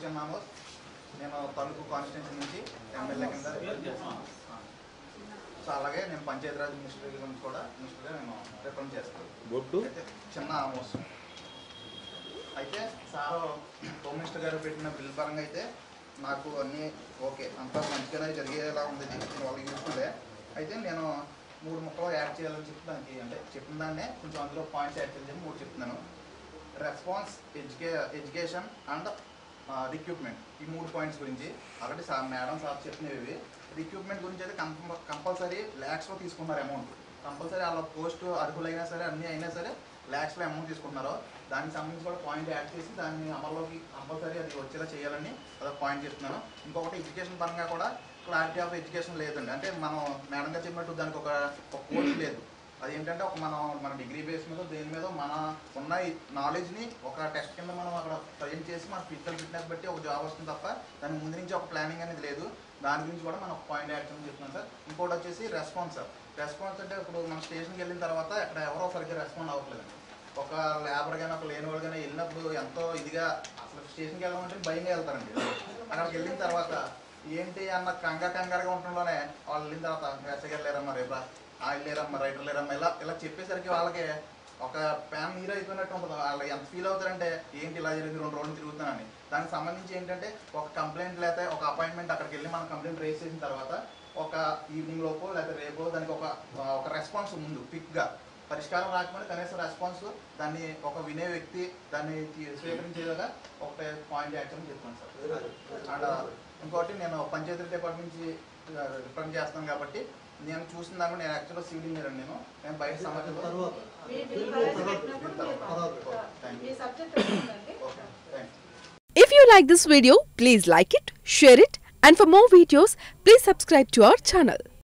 చిన్నాను నేను తణుకు కాన్స్టిట్యూన్సీ నుంచి ఎమ్మెల్యే కింద రిప్రజెంట్ చేస్తున్నాను సో అలాగే నేను పంచాయతీరాజ్ మినిస్టర్ గురించి కూడా మినిస్టర్గా నేను రిప్రజెంట్ చేస్తాను బొడ్డు అయితే చిన్న ఆమోస్ అయితే సార్ హోమ్ మినిస్టర్ గారు పెట్టిన బిల్ పరంగా అయితే నాకు అన్నీ ఓకే అంతా మంచిగానే జరిగేలా ఉంది దీని వాళ్ళకి యూస్ఫుల్లే అయితే నేను మూడు ముక్కలు యాడ్ చేయాలని చెప్పి దానికి అంటే చెప్పిన దాన్నే కొంచెం అందులో పాయింట్స్ యాడ్ చేయాలని చెప్పి మూడు చెప్తున్నాను రెస్పాన్స్ ఎడ్యుకే ఎడ్యుకేషన్ అండ్ రిక్రూట్మెంట్ ఈ మూడు పాయింట్స్ గురించి ఆల్రెడీ సార్ మేడం సార్ చెప్పినవి రిక్రూట్మెంట్ గురించి అయితే కంప కంపల్సరీ ల్యాక్స్లో తీసుకున్నారు అమౌంట్ కంపల్సరీ వాళ్ళ పోస్ట్ అర్హులైనా సరే అన్నీ అయినా సరే ల్యాక్స్లో అమౌంట్ తీసుకుంటున్నారు దానికి సంబంధించి కూడా పాయింట్ యాడ్ చేసి దాన్ని అమల్లోకి కంపల్సరీ అది వచ్చేలా చేయాలని అదొక పాయింట్ చెప్తున్నాను ఇంకొకటి ఎడ్యుకేషన్ పరంగా కూడా క్లారిటీ ఆఫ్ ఎడ్యుకేషన్ లేదండి అంటే మనం మేడం గారు చెప్పినట్టు దానికి ఒక ఒక కోర్స్ లేదు అది ఏంటంటే ఒక మనం మన డిగ్రీ బేస్ మీద దేని మీద మన ఉన్న నాలెడ్జ్ని ఒక టెస్ట్ కింద మనం అక్కడ ప్రజెంట్ చేసి మన ఫిజికల్ ఫిట్నెస్ బట్టి ఒక జాబ్ వస్తుంది తప్ప దాని ముందు నుంచి ఒక ప్లానింగ్ అనేది లేదు దాని గురించి కూడా మనం ఒక పాయింట్ యాడ్ చేయమని చెప్తున్నాం సార్ ఇంకోటి వచ్చేసి రెస్పాన్స్ సార్ రెస్పాన్స్ అంటే ఇప్పుడు మన స్టేషన్కి వెళ్ళిన తర్వాత అక్కడ ఎవరో సరిగ్గా రెస్పాండ్ అవ్వట్లేదు ఒక లేబర్ కానీ ఒక లేని వాళ్ళు కానీ వెళ్ళినప్పుడు ఎంతో ఇదిగా అసలు స్టేషన్కి వెళ్ళామంటే భయంగా వెళ్తారండి అక్కడికి వెళ్ళిన తర్వాత ఏంటి అన్న కంగారు కంగారుగా ఉండడంలోనే వాళ్ళు వెళ్ళిన తర్వాత ఎస్ఐ గారు లేరమ్మా రేపా ఆ లేరమ్మా రైటర్ లేరమ్మా ఇలా ఇలా చెప్పేసరికి వాళ్ళకి ఒక ప్యాన్ నీరు అయిపోయినట్టు ఉంటుంది వాళ్ళు ఎంత ఫీల్ అవుతారంటే ఏంటి ఇలా జరిగింది రెండు రోజులు తిరుగుతున్నానని దానికి సంబంధించి ఏంటంటే ఒక కంప్లైంట్ లేకపోతే ఒక అపాయింట్మెంట్ అక్కడికి వెళ్ళి మనం కంప్లైంట్ రేస్ చేసిన తర్వాత ఒక ఈవినింగ్ లోపు లేకపోతే రేపు దానికి ఒక ఒక రెస్పాన్స్ ముందు క్విక్గా పరిష్కారం రాకపోతే కనీసం రెస్పాన్స్ దాన్ని ఒక వినే వ్యక్తి దాన్ని తీ- స్వీకరించేలాగా ఒకటే పాయింట్ యాక్షన్ చెప్తాను సార్ అండ్ ఇంకోటి నేను పంచాయతీ డిపార్ట్మెంట్ నుంచి రిప్రజెంట్ చేస్తాను కాబట్టి నేను చూసిన దాంట్లో నేను యాక్చువల్గా సివిల్ ఇంజనీర్ నేను నేను బయట సమాజంలో తర్వాత మీ బిల్ ప్రవేశపెట్టినప్పుడు మీరు తర్వాత. మీ సబ్జెక్ట్ ఉందండి okay thanks If you like this video, please like it, share it, and for more videos, please subscribe to our channel.